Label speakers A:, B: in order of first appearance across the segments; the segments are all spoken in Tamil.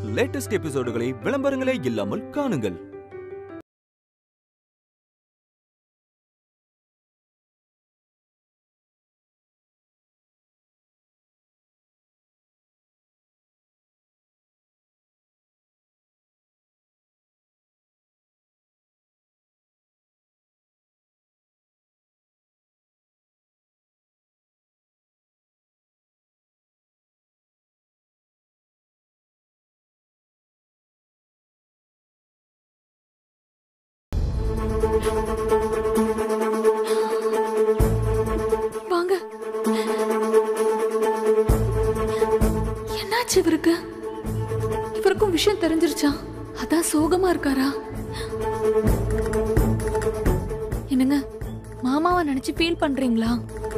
A: லேட்டஸ்ட் எபிசோடுகளை விளம்பரங்களே இல்லாமல் காணுங்கள்
B: வாங்க என்னாச்சு இவருக்கு இவருக்கும் விஷயம் தெரிஞ்சிருச்சா அதான் சோகமா இருக்காரா என்னங்க மாமாவை நினைச்சு ஃபீல் பண்றீங்களா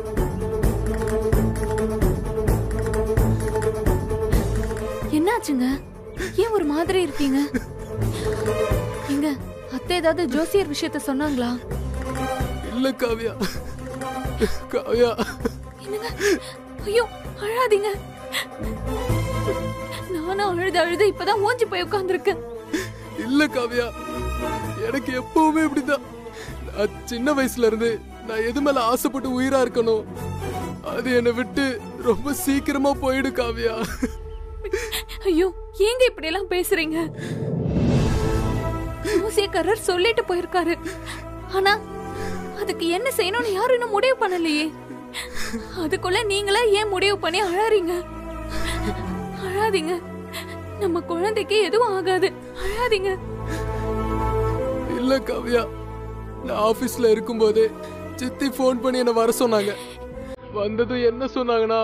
B: என்னாச்சுங்க ஏன் ஒரு மாதிரி இருக்கீங்க எங்க அத்தை ஏதாவது ஜோசியர் விஷயத்த சொன்னாங்களா
C: இல்ல காவியா காவியா
B: என்னங்க ஐயோ அழாதீங்க நானும் அழுது அழுது இப்பதான் ஓஞ்சி போய் உட்கார்ந்துருக்கேன்
C: இல்ல காவியா எனக்கு எப்பவுமே இப்படிதான் நான் சின்ன வயசுல இருந்து நான் எது மேல ஆசைப்பட்டு உயிரா இருக்கணும் அது என்னை விட்டு ரொம்ப சீக்கிரமா போயிடு காவியா
B: ஐயோ ஏங்க இப்படி எல்லாம் பேசுறீங்க ஜோசியக்காரர் சொல்லிட்டு போயிருக்காரு ஆனா அதுக்கு என்ன செய்யணும்னு யாரும் இன்னும் முடிவு பண்ணலையே அதுக்குள்ள நீங்களே ஏன் முடிவு பண்ணி அழறீங்க அழாதீங்க நம்ம குழந்தைக்கு எதுவும் ஆகாது அழாதீங்க
C: இல்ல காவியா நான் ஆபீஸ்ல இருக்கும்போதே சித்தி ஃபோன் பண்ணி என்ன வர சொன்னாங்க வந்ததும் என்ன சொன்னாங்கன்னா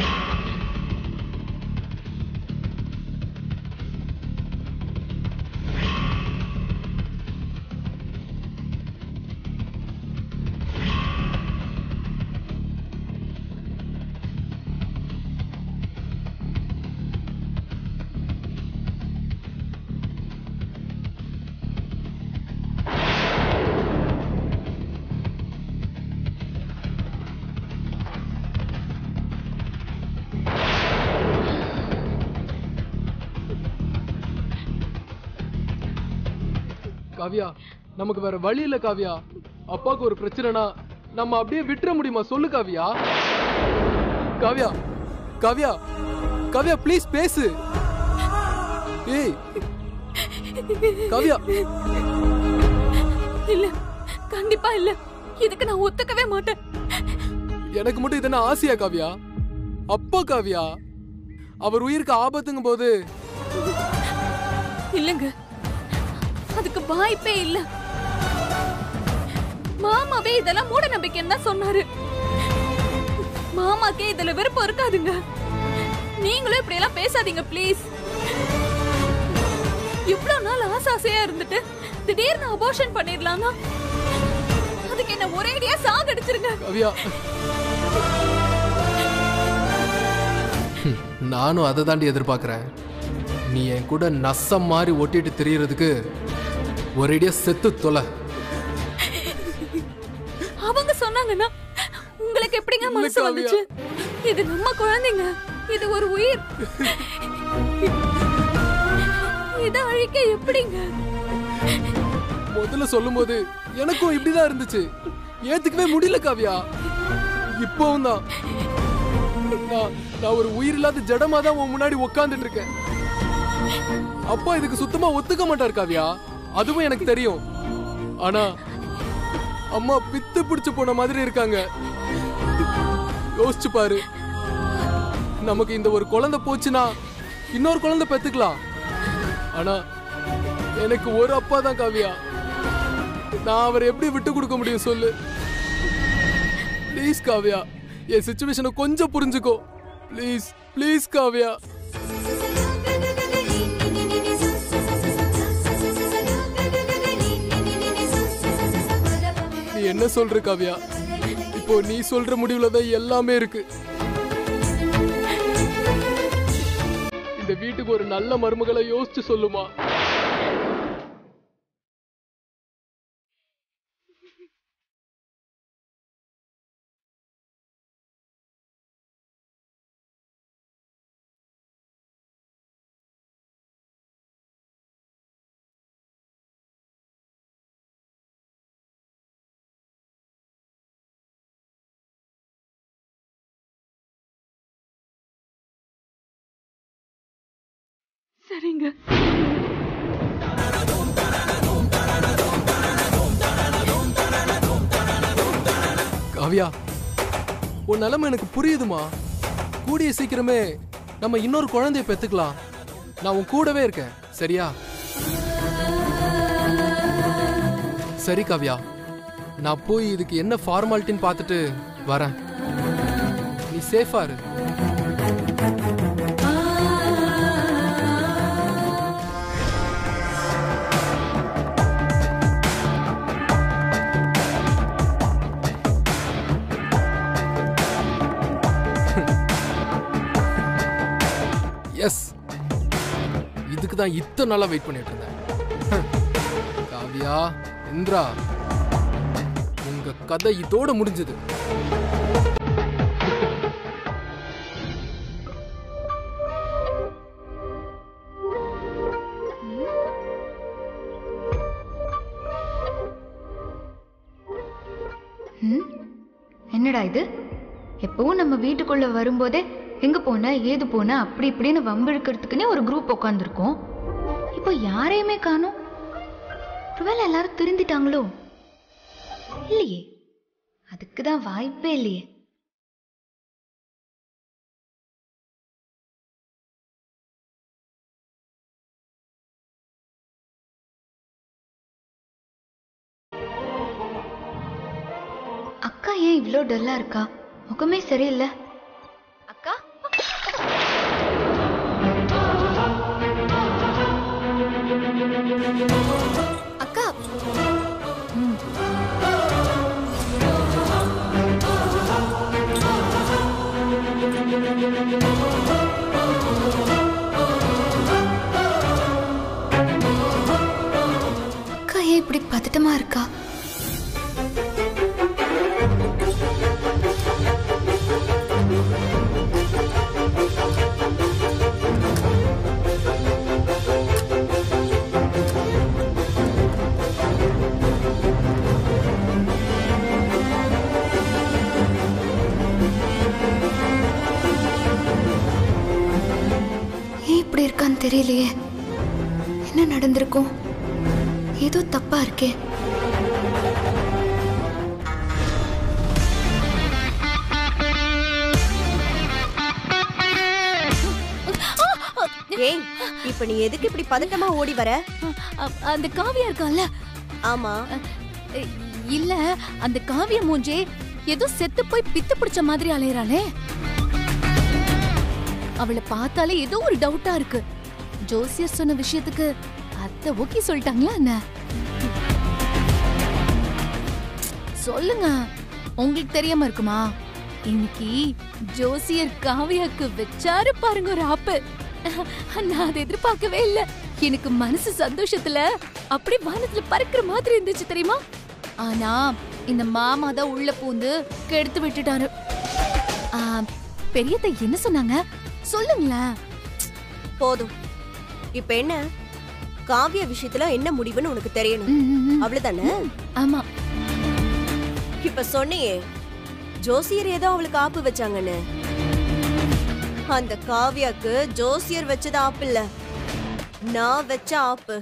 C: காவியா நமக்கு வேற வழி இல்ல காவியா அப்பாவுக்கு ஒரு பிரச்சனைனா நம்ம அப்படியே விட்டுற முடியுமா சொல்லு காவியா காவியா காவியா காவியா ப்ளீஸ் பேசு ஏய் காவியா
B: இல்ல கண்டிப்பா இல்ல இதுக்கு நான் ஒத்துக்கவே மாட்டேன்
C: எனக்கு மட்டும் இது என்ன ஆசையா காவியா அப்பா காவியா அவர் உயிருக்கு ஆபத்துங்கும் போது
B: இல்லங்க அதுக்கு வாய்ப்பே இல்ல மாமாவே இதெல்லாம் மூட நம்பிக்கைன்னு தான் சொன்னாரு மாமாக்கே இதுல விருப்பம் இருக்காதுங்க நீங்களும் இப்படி எல்லாம் பேசாதீங்க ப்ளீஸ் இவ்வளவு நாள் ஆசை ஆசையா இருந்துட்டு திடீர்னு அபோஷன் பண்ணிடலாம்னா அதுக்கு என்ன ஒரேடியா சாகடிச்சிருங்க
C: காவியா நானும் அதை தாண்டி எதிர்பார்க்கறேன் நீ என் கூட நசம் மாதிரி ஒட்டிட்டு தெரியறதுக்கு ஒரேடியா செத்து தொலை
B: அவங்க சொன்னாங்கன்னா உங்களுக்கு எப்படிங்க
C: இல்ல,
B: மனசு
C: காவியா.
B: வந்துச்சு இது நம்ம குழந்தைங்க இது ஒரு உயிர் இத அழிக்க எப்படிங்க
C: முதல்ல சொல்லும்போது எனக்கும் இப்படிதான் இருந்துச்சு ஏத்துக்கவே முடியல காவியா இப்பவும் தான் நான் நான் ஒரு உயிர் இல்லாத ஜடமா தான் உன் முன்னாடி உட்கார்ந்துட்டு இருக்கேன் அப்பா இதுக்கு சுத்தமா ஒத்துக்க மாட்டார் காவியா அதுவும் எனக்கு தெரியும் ஆனா அம்மா பித்து பிடிச்சு போன மாதிரி இருக்காங்க யோசிச்சு பாரு நமக்கு இந்த ஒரு குழந்தை போச்சுன்னா இன்னொரு குழந்தை பெத்துக்கலாம் ஆனா எனக்கு ஒரு அப்பா தான் காவியா நான் அவரை எப்படி விட்டு கொடுக்க முடியும் சொல்லு ப்ளீஸ் காவியா என் சுச்சுவேஷனை கொஞ்சம் புரிஞ்சுக்கோ ப்ளீஸ் ப்ளீஸ் காவியா நீ என்ன சொல்ற காவியா இப்போ நீ சொல்ற முடிவுல தான் எல்லாமே இருக்கு இந்த வீட்டுக்கு ஒரு நல்ல மருமகளை யோசிச்சு சொல்லுமா
B: சரிங்க
C: காவியா உன் நிலைமை எனக்கு புரியுதுமா கூடிய சீக்கிரமே நம்ம இன்னொரு குழந்தைய பெத்துக்கலாம் நான் உன் கூடவே இருக்கேன் சரியா சரி காவ்யா நான் போய் இதுக்கு என்ன ஃபார்மாலிட்டின்னு பார்த்துட்டு வரேன் நீ சேஃபா இரு எஸ் இதுக்கு தான் இத்தனை நாளா வெயிட் பண்ணிட்டு இருந்தேன் ஹம். காவியா இந்திரா உங்க கதை இதோட முடிஞ்சது
D: ம் என்னடா இது எப்பவும் நம்ம வீட்டுக்குள்ள வரும்போதே எங்க போன ஏது போன அப்படி இப்படின்னு வம்பிழுக்கிறதுக்குன்னே ஒரு குரூப் உட்காந்துருக்கோம் இப்போ யாரையுமே காணோம் ஒருவேளை எல்லாரும் திருந்திட்டாங்களோ இல்லையே அதுக்கு தான் வாய்ப்பே இல்லையே அக்கா ஏன் இவ்ளோ டல்லா இருக்கா முகமே சரியில்லை அக்கா அக்கா அக்கா ஏன் இப்படி பதட்டமா இருக்கா ஏன் இப்படி இருக்கான்னு தெரியலையே என்ன நடந்திருக்கும் ஏதோ தப்பா இருக்கே
E: ஏய் இப்ப நீ எதுக்கு இப்படி பதட்டமா ஓடி வர
B: அ- அந்த காவியா இருக்கான்ல
E: ஆமா
B: அ, இல்ல அந்த காவிய மூஞ்சே ஏதோ செத்து போய் பித்து பிடிச்ச மாதிரி அலையறாளே அவளை பார்த்தாலே ஏதோ ஒரு டவுட்டா இருக்கு ஜோசியர் சொன்ன விஷயத்துக்கு அத்தை ஓகே சொல்லிட்டாங்களா என்ன சொல்லுங்க உங்களுக்கு தெரியாம இருக்குமா இன்னைக்கு ஜோசியர் காவியாக்கு வச்சாரு பாருங்க ஒரு ஆப்பு நான் அதை எதிர்பார்க்கவே இல்ல எனக்கு மனசு சந்தோஷத்துல அப்படி வானத்துல பறக்கிற மாதிரி இருந்துச்சு தெரியுமா ஆனா இந்த மாமா தான் உள்ள பூந்து கெடுத்து விட்டுட்டாரு ஆ, பெரியத்தை என்ன சொன்னாங்க சொல்லுங்களேன்
E: போதும் இப்ப என்ன காவிய விஷயத்துல என்ன முடிவுன்னு உனக்கு தெரியணும்
B: ம், ம், ம்.
E: அவ்வளவுதானே
B: ஆமா
E: இப்ப சொன்னியே ஜோசியர் ஏதோ அவளுக்கு ஆப்பு வச்சாங்கன்னு அந்த காவியாக்கு ஜோசியர் வச்சது ஆப்பு இல்ல நான் வச்ச ஆப்பு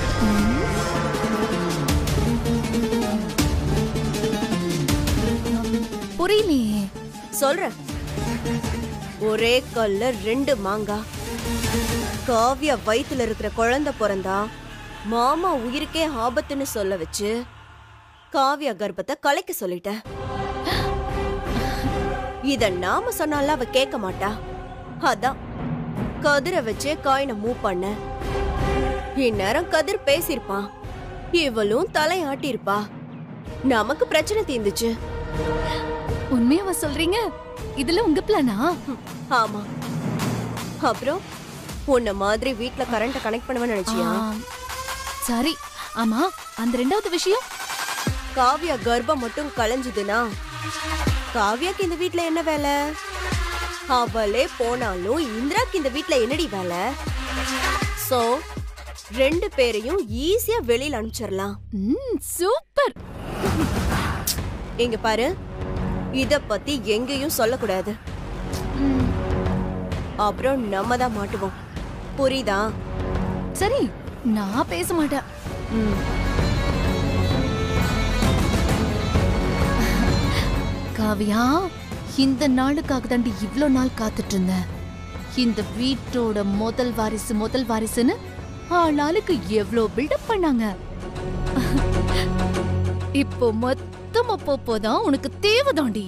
B: புரியலையே
E: சொல்றேன் ஒரே கல்ல ரெண்டு மாங்கா காவியா வயித்துல இருக்கிற குழந்தை பிறந்தா மாமா உயிருக்கே ஆபத்துன்னு சொல்ல வச்சு காவியா கர்ப்பத்தை கலைக்க சொல்லிட்டேன் இத நாம சொன்னால அவ கேட்க மாட்டா அதான் கதிரை வச்சே காயினை மூவ் பண்ண இந்நேரம் கதிர் பேசியிருப்பான் இவளும் தலையாட்டியிருப்பா நமக்கு பிரச்சனை தீர்ந்துச்சு
B: உண்மையாவா சொல்றீங்க இதுல உங்க பிளானா
E: ஆமா அப்புறம் உன்ன மாதிரி வீட்ல கரண்ட கனெக்ட் பண்ணுவேன்னு நினைச்சியா
B: ஆம். சரி ஆமா அந்த ரெண்டாவது விஷயம்
E: காவியா கர்ப்பம் மட்டும் கலைஞ்சதுன்னா காவியாக்கு இந்த வீட்ல என்ன வேலை அவளே போனாலும் இந்திராக்கு இந்த வீட்ல என்னடி வேலை சோ ரெண்டு பேரையும் ஈஸியா வெளியில அனுப்பிச்சிடலாம்
B: ம், சூப்பர்
E: இங்க பாரு இத பத்தி எங்கேயும் சொல்லக்கூடாது
B: ம்,
E: அப்புறம் நம்ம தான் மாட்டுவோம் புரியுதா
F: சரி நான் பேச மாட்டேன் காவியா இந்த நாளுக்காக தாண்டி இவ்ளோ நாள் காத்துட்டு இருந்தேன் இந்த வீட்டோட முதல் வாரிசு முதல் வாரிசுன்னு ஆளாளுக்கு எவ்ளோ பில்டப் பண்ணாங்க இப்போ மொத்தமா போப்போதான் உனக்கு தேவைதாண்டி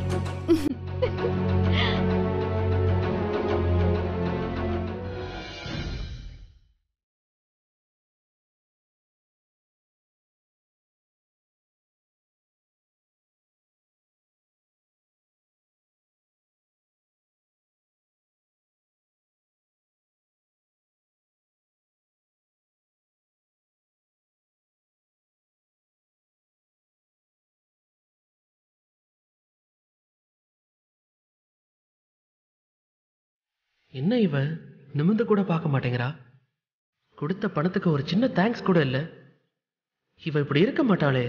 G: என்ன இவ நிமிந்து கூட பார்க்க மாட்டேங்கிறா கொடுத்த பணத்துக்கு ஒரு சின்ன தேங்க்ஸ் கூட இல்ல இவ இப்படி இருக்க மாட்டாளே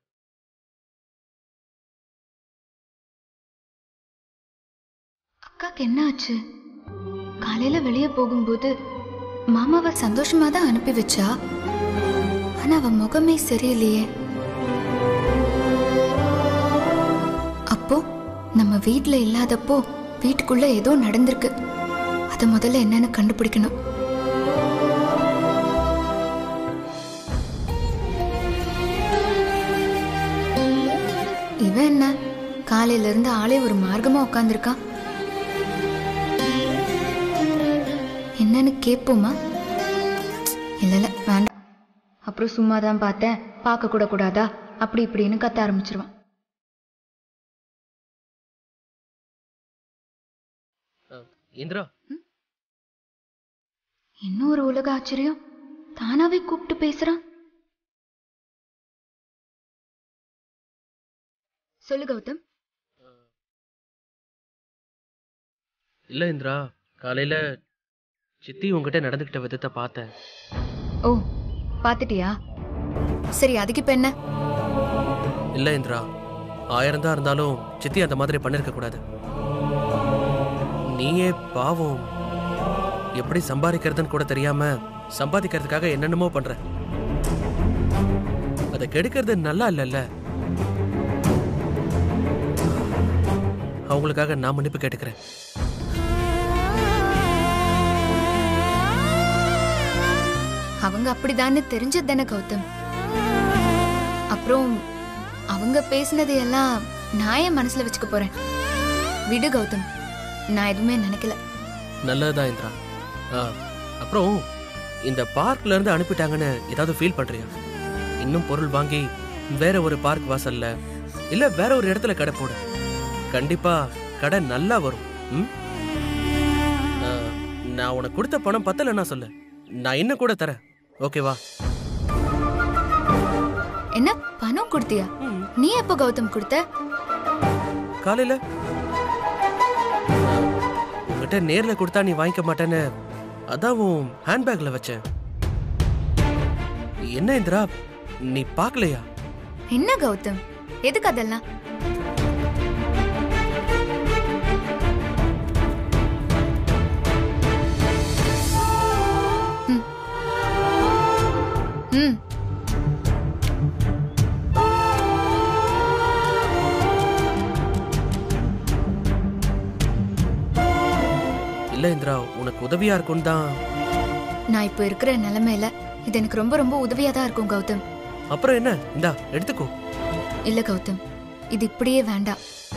D: அக்காக்கு என்ன ஆச்சு காலையில வெளியே போகும்போது மாமாவை சந்தோஷமா தான் அனுப்பி வச்சா ஆனா அவ முகமே சரியில்லையே அப்போ நம்ம வீட்ல இல்லாதப்போ வீட்டுக்குள்ள ஏதோ நடந்திருக்கு அது முதல்ல என்னன்னு கண்டுபிடிக்கணும் இவன் என்ன காலையில இருந்து ஆளே ஒரு மார்க்கமா உட்காந்துருக்கான் என்னன்னு கேட்போமா இல்ல இல்ல வேண்டாம் அப்புறம் சும்மா தான் பார்த்தேன் பார்க்க கூட கூடாதா அப்படி இப்படின்னு கத்த ஆரம்பிச்சிருவான்
G: அஹ், இந்திரா
D: இன்னும் ஒரு உலக ஆச்சரியம் தானாவே கூப்பிட்டு பேசுறான் சொல்லு கௌதம்
G: இல்ல இந்திரா காலையில சித்தி உங்ககிட்ட நடந்துக்கிட்ட விதத்தை பார்த்தேன்
D: ஓ பாத்துட்டியா சரி அதுக்கு இப்ப என்ன
G: இல்ல இந்திரா ஆயிரம் தான் இருந்தாலும் சித்தி அந்த மாதிரி பண்ணிருக்க கூடாது நீயே பாவம் எப்படி சம்பாதிக்கிறதுன்னு கூட தெரியாம சம்பாதிக்கிறதுக்காக என்னென்னமோ பண்ற அதை கெடுக்கிறது நல்லா இல்லைல்ல அவங்களுக்காக நான் மன்னிப்பு கேட்டுக்கிறேன்
D: அவங்க அப்படிதான்னு தெரிஞ்சது தானே கௌதம் அப்புறம் அவங்க பேசினது எல்லாம் நான் என் மனசுல வச்சுக்க போறேன் விடு கௌதம் நான் எதுவுமே நினைக்கல
G: நல்லதுதான் இந்திரா ஆ, அப்புறம் இந்த பார்க்ல இருந்து அனுப்பிட்டாங்கன்னு ஏதாவது ஃபீல் பண்றியா இன்னும் பொருள் வாங்கி வேற ஒரு பார்க் வாசல்ல இல்ல வேற ஒரு இடத்துல கடை போடு கண்டிப்பா கடை நல்லா வரும் ம்? ஆ, நான் உனக்கு கொடுத்த பணம் பத்தலைன்னா சொல்லு நான் இன்னும் கூட தரேன் ஓகேவா
D: என்ன பணம் கொடுத்தியா
G: ம்.
D: நீ எப்போ கௌதம் கொடுத்த
G: காலையில உங்ககிட்ட நேர்ல கொடுத்தா நீ வாங்கிக்க மாட்டேன்னு அதான் உன் ஹேண்ட்பேக்ல வச்சேன் என்ன இந்திரா நீ பார்க்கலையா
D: என்ன கௌதம் எதுக்கு அதெல்லாம் ம். ம்
G: இல்ல இந்திரா உனக்கு உதவியா இருக்கும்னு தான்
D: நான் இப்போ இருக்கிற நிலைமையில இது எனக்கு ரொம்ப ரொம்ப உதவியா தான் இருக்கும் கௌதம்
G: அப்புறம் என்ன இந்தா எடுத்துக்கோ
D: இல்ல கௌதம் இது இப்படியே வேண்டாம்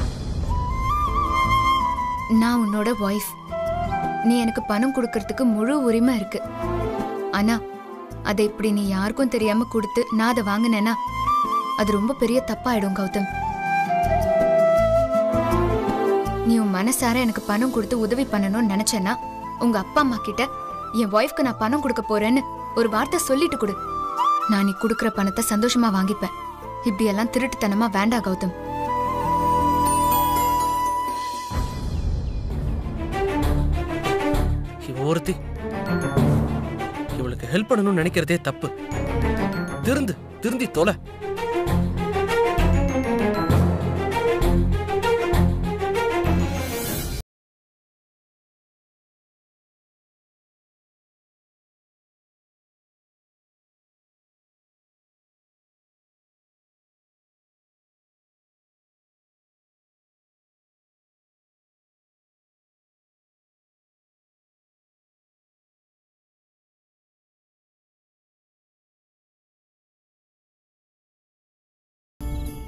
D: நான் உன்னோட ஒய்ஃப் நீ எனக்கு பணம் கொடுக்கறதுக்கு முழு உரிமை இருக்கு ஆனா அதை இப்படி நீ யாருக்கும் தெரியாம கொடுத்து நான் அதை வாங்கினேன்னா அது ரொம்ப பெரிய தப்பாயிடும் கௌதம் நீ உன் மனசார எனக்கு பணம் கொடுத்து உதவி பண்ணணும்னு நினைச்சேன்னா உங்க அப்பா அம்மா கிட்ட என் ஒய்ஃப்க்கு நான் பணம் கொடுக்க போறேன்னு ஒரு வார்த்தை சொல்லிட்டு கொடு நான் நீ கொடுக்குற பணத்தை சந்தோஷமா வாங்கிப்பேன் இப்படி எல்லாம் திருட்டுத்தனமா வேண்டாம் கௌதம்
G: இவ ஒருத்தி இவளுக்கு ஹெல்ப் பண்ணணும்னு நினைக்கிறதே தப்பு திருந்து திருந்தி தொலை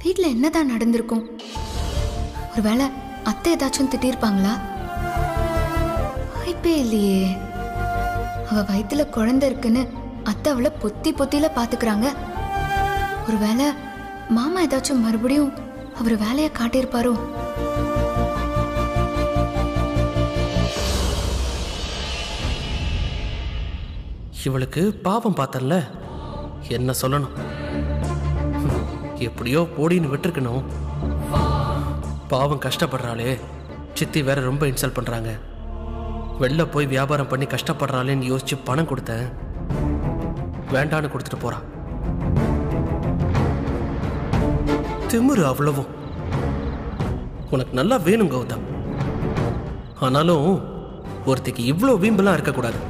D: வீட்ல என்னதான் நடந்திருக்கும் ஒருவேளை அத்தை ஏதாச்சும் திட்டிருப்பாங்களா வாய்ப்பே இல்லையே அவ வயித்துல குழந்தை இருக்குன்னு அத்தை அவளை பொத்தி பொத்தில பாத்துக்கிறாங்க ஒருவேளை மாமா ஏதாச்சும் மறுபடியும் அவர் வேலையை காட்டியிருப்பாரோ
G: இவளுக்கு பாவம் பார்த்தல்ல என்ன சொல்லணும் ஹம், எப்படியோ போடின்னு விட்டுருக்கணும் பாவம் கஷ்டப்படுறாளே சித்தி வேற ரொம்ப இன்சல்ட் பண்றாங்க வெளில போய் வியாபாரம் பண்ணி கஷ்டப்படுறாளேன்னு யோசிச்சு பணம் கொடுத்தேன் வேண்டான்னு கொடுத்துட்டு போறா திமிரு அவ்வளவும் உனக்கு நல்லா வேணும் கௌதம் ஆனாலும் ஒருத்திக்கு இவ்வளோ வீம்பெல்லாம் இருக்கக்கூடாது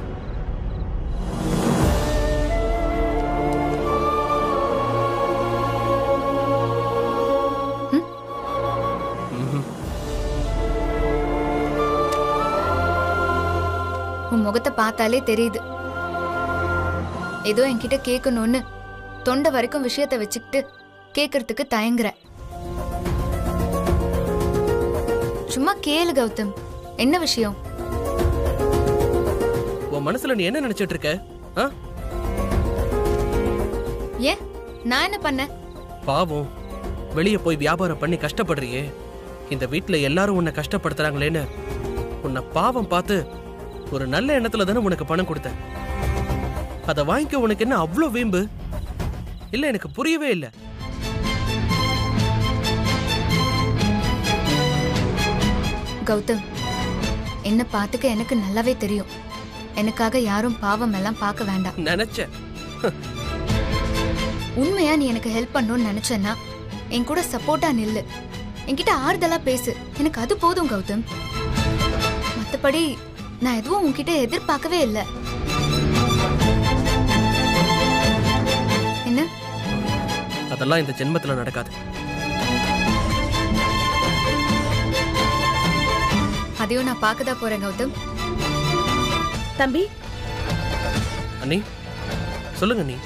D: உன் முகத்தை பார்த்தாலே தெரியுது ஏதோ என்கிட்ட கேட்கணும்னு தொண்டை வரைக்கும் விஷயத்த வச்சுக்கிட்டு கேட்கறதுக்கு தயங்குற சும்மா கேளு கௌதம் என்ன விஷயம்
G: உன் மனசுல நீ என்ன நினைச்சிட்டு இருக்க ஆ?
D: ஏன் நான் என்ன பண்ணேன்
G: பாவம் வெளியே போய் வியாபாரம் பண்ணி கஷ்டப்படுறியே இந்த வீட்ல எல்லாரும் உன்னை கஷ்டப்படுத்துறாங்களேன்னு உன்னை பாவம் பார்த்து ஒரு நல்ல எண்ணத்துல தானே உனக்கு பணம் கொடுத்தேன் அதை வாங்கிக்க உனக்கு என்ன அவ்வளோ வீம்பு இல்ல எனக்கு புரியவே இல்லை
D: கௌதம் என்ன பார்த்துக்க எனக்கு நல்லாவே தெரியும் எனக்காக யாரும் பாவம் எல்லாம் பார்க்க வேண்டாம்
G: நினைச்சேன்
D: உண்மையா நீ எனக்கு ஹெல்ப் பண்ணணும்னு நினைச்சேன்னா என் கூட சப்போர்ட்டா நில்லு என்கிட்ட ஆறுதலா பேசு எனக்கு அது போதும் கௌதம் மத்தபடி நான் எதுவும் உன்கிட்ட எதிர்பார்க்கவே இல்லை என்ன
G: அதெல்லாம் இந்த ஜென்மத்துல நடக்காது
D: அதையும் நான் பார்க்க தான் போறேன் கௌதம்
E: தம்பி
G: அண்ணி சொல்லுங்க நீ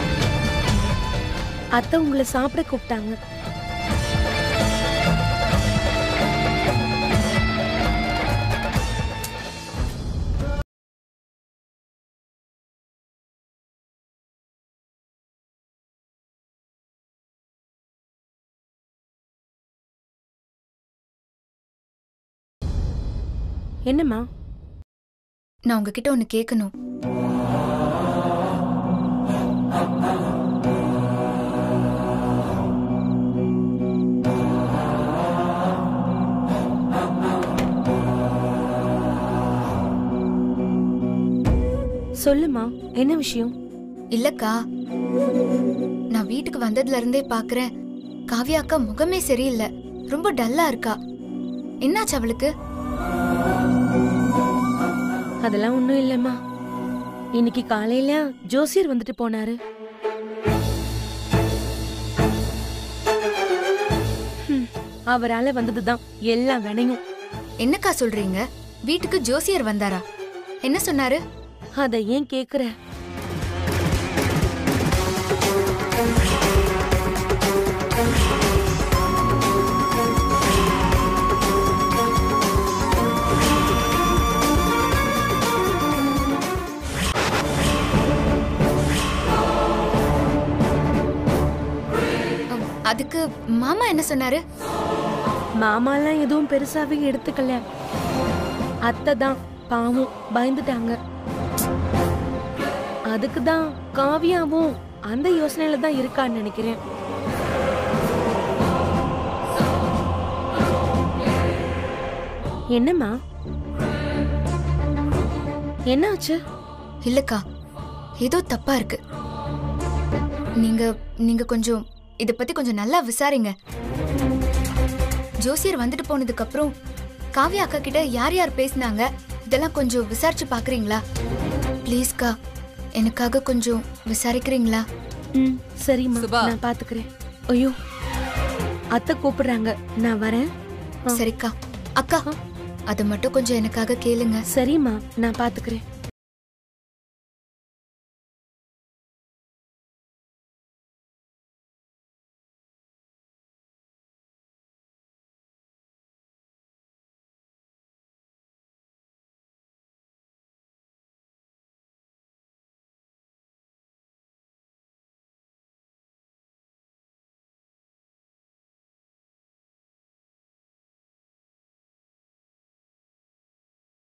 E: அத்தை உங்களை சாப்பிட கூப்பிட்டாங்க என்னம்மா
D: நான் உங்ககிட்ட ஒன்னு கேட்கணும்
E: சொல்லுமா என்ன விஷயம்
D: இல்லக்கா நான் வீட்டுக்கு வந்ததுல இருந்தே பாக்குறேன் காவ்யா அக்கா முகமே சரியில்லை ரொம்ப டல்லா இருக்கா என்னாச்சு அவளுக்கு
E: அதெல்லாம் ஒண்ணும் இல்லம்மா இன்னைக்கு காலையில ஜோசியர் வந்துட்டு போனாரு ஹம், அவரால வந்ததுதான் எல்லாம் வினையும்
D: என்னக்கா சொல்றீங்க வீட்டுக்கு ஜோசியர் வந்தாரா என்ன சொன்னாரு
E: அத ஏன் கேக்குற
D: அம், அதுக்கு மாமா என்ன சொன்னாரு
E: மாமாலாம் எதுவும் பெருசாவே எடுத்துக்கல அத்தை தான் பாவம் பயந்துட்டாங்க அதுக்கு தான் காவியாவும் அந்த யோசனையில தான் இருக்கான்னு நினைக்கிறேன் என்னம்மா என்னாச்சு
D: இல்லக்கா ஏதோ தப்பா இருக்கு நீங்க நீங்க கொஞ்சம் இத பத்தி கொஞ்சம் நல்லா விசாரிங்க ஜோசியர் வந்துட்டு போனதுக்கு அப்புறம் காவ்யா அக்கா கிட்ட யார் யார் பேசினாங்க இதெல்லாம் கொஞ்சம் விசாரிச்சு பாக்குறீங்களா ப்ளீஸ்க்கா எனக்காக கொஞ்சம் விசாரிக்கிறீங்களா
E: ம் சரிம்மா
B: சுபா.
E: நான் பாத்துக்கிறேன் ஐயோ அத்தை கூப்பிடுறாங்க நான் வரேன் ஆ.
D: சரிக்கா அக்கா அதை மட்டும் கொஞ்சம் எனக்காக கேளுங்க
E: சரிம்மா நான் பாத்துக்கிறேன்